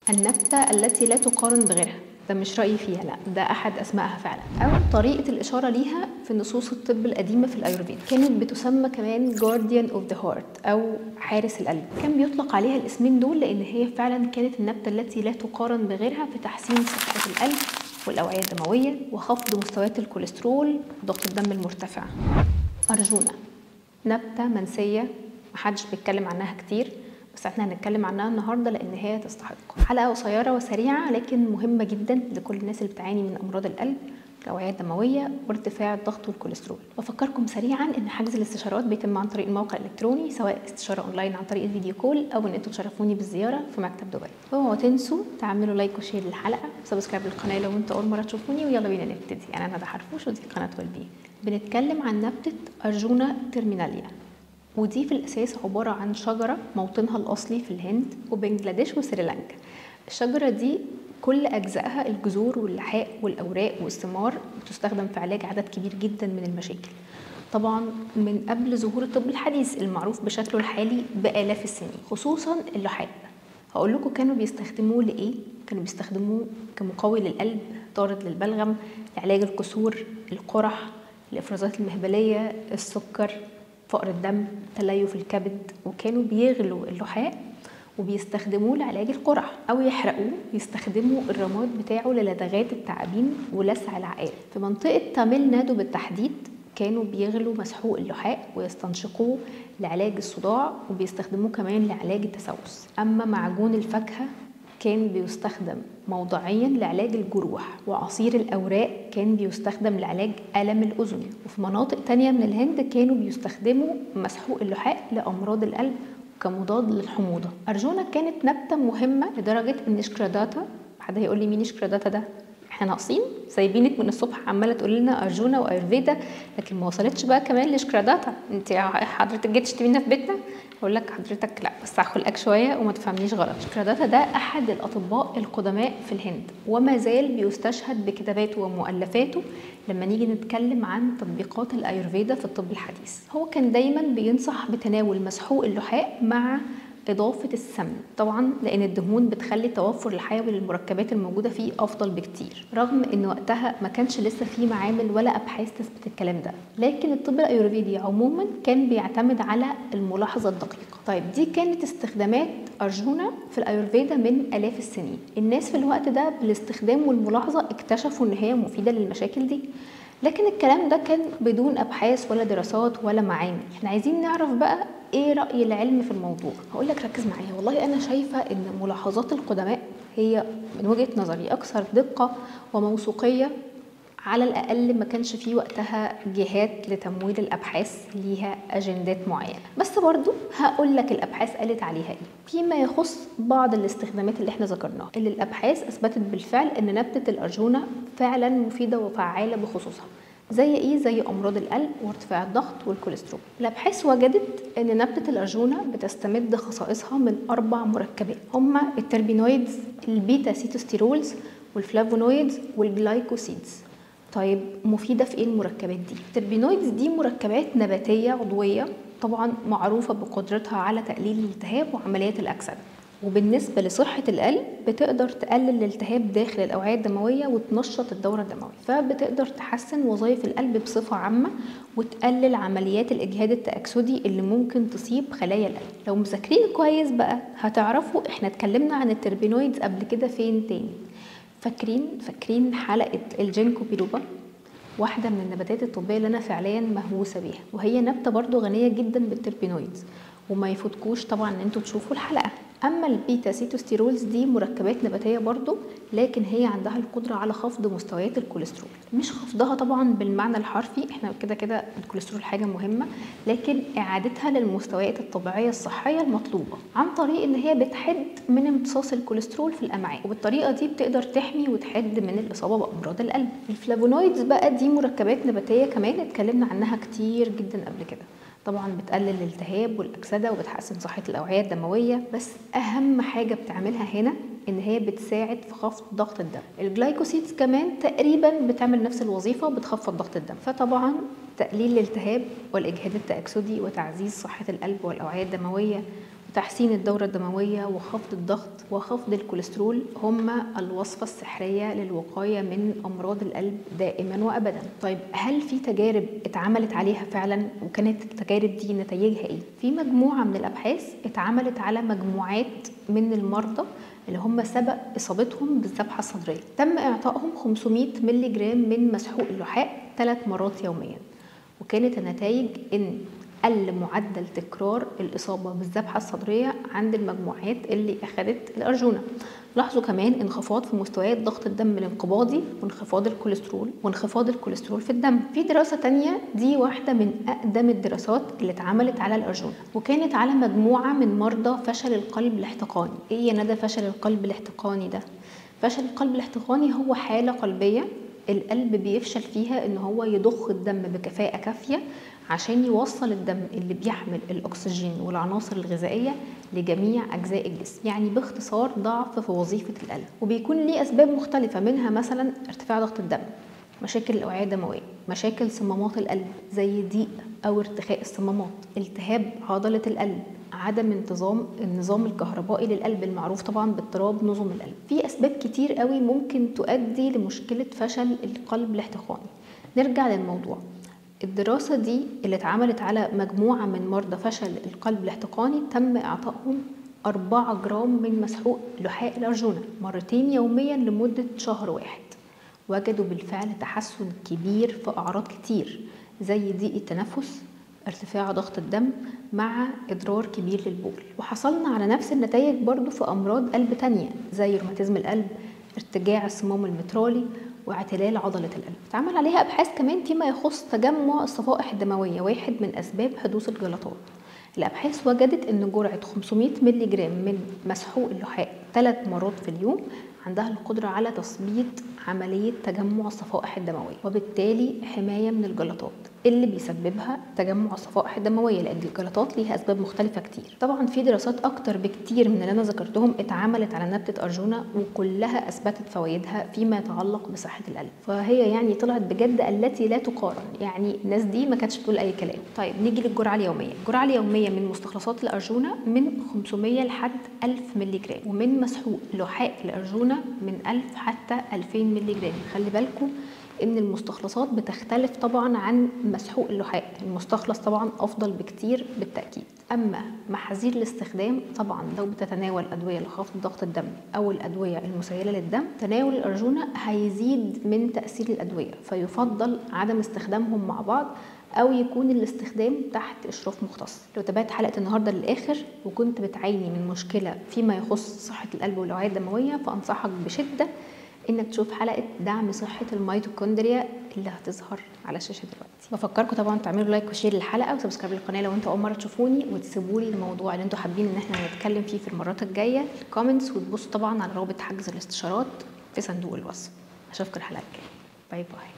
النبتة التي لا تقارن بغيرها ده مش رأيي فيها لا ده أحد أسمائها فعلا أو طريقة الإشارة ليها في نصوص الطب القديمة في الأيurveda كانت بتسمى كمان guardian of the heart أو حارس القلب كان بيطلق عليها الاسمين دول لأن هي فعلا كانت النبتة التي لا تقارن بغيرها في تحسين صحة القلب والأوعية الدموية وخفض مستويات الكوليسترول وضغط الدم المرتفع أرجونا نبتة منسية محدش بيتكلم عنها كتير بس احنا هنتكلم عنها النهارده لان هي تستحق حلقه قصيره وسريعه لكن مهمه جدا لكل الناس اللي بتعاني من امراض القلب الاوعيه الدمويه وارتفاع الضغط والكوليسترول بفكركم سريعا ان حجز الاستشارات بيتم عن طريق الموقع الالكتروني سواء استشاره اونلاين عن طريق الفيديو كول او ان انتوا تشرفوني بالزياره في مكتب دبي اوعوا تنسوا تعملوا لايك وشير للحلقه وسبسكرايب للقناه لو انتوا اول مره تشوفوني ويلا بينا نبتدي انا ندى حرفوش ودي قناه والبي بنتكلم عن نبته ارجونا ترميناليا ودي في الأساس عبارة عن شجرة موطنها الأصلي في الهند وبنجلاديش وسريلانكا الشجرة دي كل أجزائها الجذور واللحاء والأوراق والثمار بتستخدم في علاج عدد كبير جدا من المشاكل طبعا من قبل ظهور الطب الحديث المعروف بشكله الحالي بآلاف السنين خصوصا اللحاء هقول لكم كانوا بيستخدموه لإيه؟ كانوا بيستخدموه كمقوي للقلب طارد للبلغم لعلاج الكسور القرح الإفرازات المهبلية السكر فقر الدم تليف الكبد وكانوا بيغلوا اللحاء وبيستخدموه لعلاج القرح او يحرقوه يستخدموا الرماد بتاعه للدغات التعابين ولسع العقارب في منطقه تاميل نادو بالتحديد كانوا بيغلوا مسحوق اللحاء ويستنشقوه لعلاج الصداع وبيستخدموه كمان لعلاج التسوس اما معجون الفاكهه كان بيستخدم موضعيا لعلاج الجروح وعصير الأوراق كان بيستخدم لعلاج ألم الأذن وفي مناطق تانية من الهند كانوا بيستخدموا مسحوق اللحاء لأمراض القلب كمضاد للحموضة أرجونا كانت نبتة مهمة لدرجة إن شكراداتا حد هيقول لي مين شكراداتا ده؟ احنا ناقصين سايبينك من الصبح عماله تقولي لنا ارجونا وايرفيدا لكن ما وصلتش بقى كمان لشكراداتا انت حضرتك جيت تشترينا في بيتنا اقول لك حضرتك لا بس خلقك شويه وما تفهمنيش غلط شكراداتا ده احد الاطباء القدماء في الهند وما زال بيستشهد بكتاباته ومؤلفاته لما نيجي نتكلم عن تطبيقات الايرفيدا في الطب الحديث هو كان دايما بينصح بتناول مسحوق اللحاء مع إضافة السمن طبعا لأن الدهون بتخلي توفر الحيوي للمركبات الموجودة فيه أفضل بكتير رغم إن وقتها ما كانش لسه في معامل ولا أبحاث تثبت الكلام ده لكن الطب الأيurvedi عموما كان بيعتمد على الملاحظة الدقيقة طيب دي كانت استخدامات أرجونا في الأيurveda من آلاف السنين الناس في الوقت ده بالاستخدام والملاحظة اكتشفوا إن هي مفيدة للمشاكل دي لكن الكلام ده كان بدون ابحاث ولا دراسات ولا معامل احنا عايزين نعرف بقى ايه راي العلم في الموضوع هقول لك ركز معايا والله انا شايفه ان ملاحظات القدماء هي من وجهه نظري اكثر دقه وموثوقيه على الاقل ما كانش في وقتها جهات لتمويل الابحاث ليها اجندات معينه بس برضو هقول لك الابحاث قالت عليها ايه فيما يخص بعض الاستخدامات اللي احنا ذكرناها اللي الابحاث اثبتت بالفعل ان نبته الارجونا فعلا مفيده وفعاله بخصوصها زي ايه زي امراض القلب وارتفاع الضغط والكوليسترول الابحاث وجدت ان نبته الارجونا بتستمد خصائصها من اربع مركبات هما التربينويدز البيتا سيتوستيرولز والفلافونويدز والجلايكوسيدز طيب مفيده في ايه المركبات دي التربينويدز دي مركبات نباتيه عضويه طبعا معروفه بقدرتها على تقليل الالتهاب وعمليات الاكسده وبالنسبة لصحة القلب بتقدر تقلل الالتهاب داخل الأوعية الدموية وتنشط الدورة الدموية فبتقدر تحسن وظائف القلب بصفة عامة وتقلل عمليات الإجهاد التأكسدي اللي ممكن تصيب خلايا القلب لو مذاكرين كويس بقى هتعرفوا احنا اتكلمنا عن التربينويدز قبل كده فين تاني فاكرين فاكرين حلقة الجينكو بيلوبا واحدة من النباتات الطبية اللي أنا فعليا مهووسة بيها وهي نبتة برضو غنية جدا بالتربينويدز وما يفوتكوش طبعا ان انتوا تشوفوا الحلقة اما البيتا سيتوستيرولز دي مركبات نباتيه برضو لكن هي عندها القدره على خفض مستويات الكوليسترول مش خفضها طبعا بالمعنى الحرفي احنا كده كده الكوليسترول حاجه مهمه لكن اعادتها للمستويات الطبيعيه الصحيه المطلوبه عن طريق ان هي بتحد من امتصاص الكوليسترول في الامعاء وبالطريقه دي بتقدر تحمي وتحد من الاصابه بامراض القلب الفلافونويدز بقى دي مركبات نباتيه كمان اتكلمنا عنها كتير جدا قبل كده طبعا بتقلل الالتهاب والاكسده وبتحسن صحه الاوعيه الدمويه بس اهم حاجه بتعملها هنا ان هي بتساعد في خفض ضغط الدم الجلايكوسيدز كمان تقريبا بتعمل نفس الوظيفه بتخفض ضغط الدم فطبعا تقليل الالتهاب والاجهاد التاكسدي وتعزيز صحه القلب والاوعيه الدمويه تحسين الدورة الدموية وخفض الضغط وخفض الكوليسترول هم الوصفة السحرية للوقاية من أمراض القلب دائما وأبدا طيب هل في تجارب اتعملت عليها فعلا وكانت التجارب دي نتائجها ايه؟ في مجموعة من الأبحاث اتعملت على مجموعات من المرضى اللي هم سبق اصابتهم بالذبحه الصدريه تم اعطائهم 500 مللي جرام من مسحوق اللحاء ثلاث مرات يوميا وكانت النتائج ان قل معدل تكرار الإصابة بالذبحة الصدرية عند المجموعات اللي أخدت الأرجونة لاحظوا كمان انخفاض في مستويات ضغط الدم الانقباضي وانخفاض الكوليسترول وانخفاض الكوليسترول في الدم في دراسة تانية دي واحدة من أقدم الدراسات اللي اتعملت على الأرجونة وكانت على مجموعة من مرضى فشل القلب الاحتقاني ايه يا ندى فشل القلب الاحتقاني ده فشل القلب الاحتقاني هو حالة قلبية القلب بيفشل فيها ان هو يضخ الدم بكفاءة كافية عشان يوصل الدم اللي بيحمل الأكسجين والعناصر الغذائية لجميع أجزاء الجسم يعني باختصار ضعف في وظيفة القلب وبيكون ليه أسباب مختلفة منها مثلا ارتفاع ضغط الدم مشاكل الأوعية الدموية مشاكل صمامات القلب زي ضيق أو ارتخاء الصمامات التهاب عضلة القلب عدم انتظام النظام الكهربائي للقلب المعروف طبعا باضطراب نظم القلب في اسباب كتير قوي ممكن تؤدي لمشكله فشل القلب الاحتقاني نرجع للموضوع الدراسة دي اللي اتعملت على مجموعة من مرضى فشل القلب الاحتقاني تم إعطائهم 4 جرام من مسحوق لحاء الأرجونة مرتين يوميا لمدة شهر واحد وجدوا بالفعل تحسن كبير في أعراض كتير زي ضيق التنفس ارتفاع ضغط الدم مع إضرار كبير للبول وحصلنا على نفس النتائج برضو في أمراض قلب تانية زي روماتيزم القلب ارتجاع الصمام المترالي واعتلال عضلة القلب اتعمل عليها أبحاث كمان فيما يخص تجمع الصفائح الدموية واحد من أسباب حدوث الجلطات الأبحاث وجدت أن جرعة 500 مللي جرام من مسحوق اللحاء ثلاث مرات في اليوم عندها القدرة على تثبيط عملية تجمع الصفائح الدموية وبالتالي حماية من الجلطات اللي بيسببها تجمع الصفائح الدموية لأن الجلطات ليها أسباب مختلفة كتير طبعا في دراسات أكتر بكتير من اللي أنا ذكرتهم اتعملت على نبتة أرجونة وكلها أثبتت فوائدها فيما يتعلق بصحة القلب فهي يعني طلعت بجد التي لا تقارن يعني الناس دي ما كانتش بتقول أي كلام طيب نيجي للجرعة اليومية الجرعة اليومية من مستخلصات الأرجونة من 500 لحد 1000 مللي جرام ومن مسحوق لحاء الأرجونة من 1000 حتى 2000 مللي جرام خلي بالكم ان المستخلصات بتختلف طبعا عن مسحوق اللحاء المستخلص طبعا افضل بكتير بالتاكيد اما محاذير الاستخدام طبعا لو بتتناول ادويه لخفض ضغط الدم او الادويه المسيله للدم تناول الارجونه هيزيد من تاثير الادويه فيفضل عدم استخدامهم مع بعض او يكون الاستخدام تحت اشراف مختص لو تابعت حلقه النهارده للاخر وكنت بتعاني من مشكله فيما يخص صحه القلب والاوعيه الدمويه فانصحك بشده انك تشوف حلقه دعم صحه الميتوكوندريا اللي هتظهر على الشاشه دلوقتي بفكركم طبعا تعملوا لايك وشير للحلقه وسبسكرايب للقناه لو انتوا اول مره تشوفوني وتسيبوا لي الموضوع اللي انتوا حابين ان احنا نتكلم فيه في المرات الجايه في الكومنتس وتبصوا طبعا على رابط حجز الاستشارات في صندوق الوصف اشوفكم الحلقه الجايه باي باي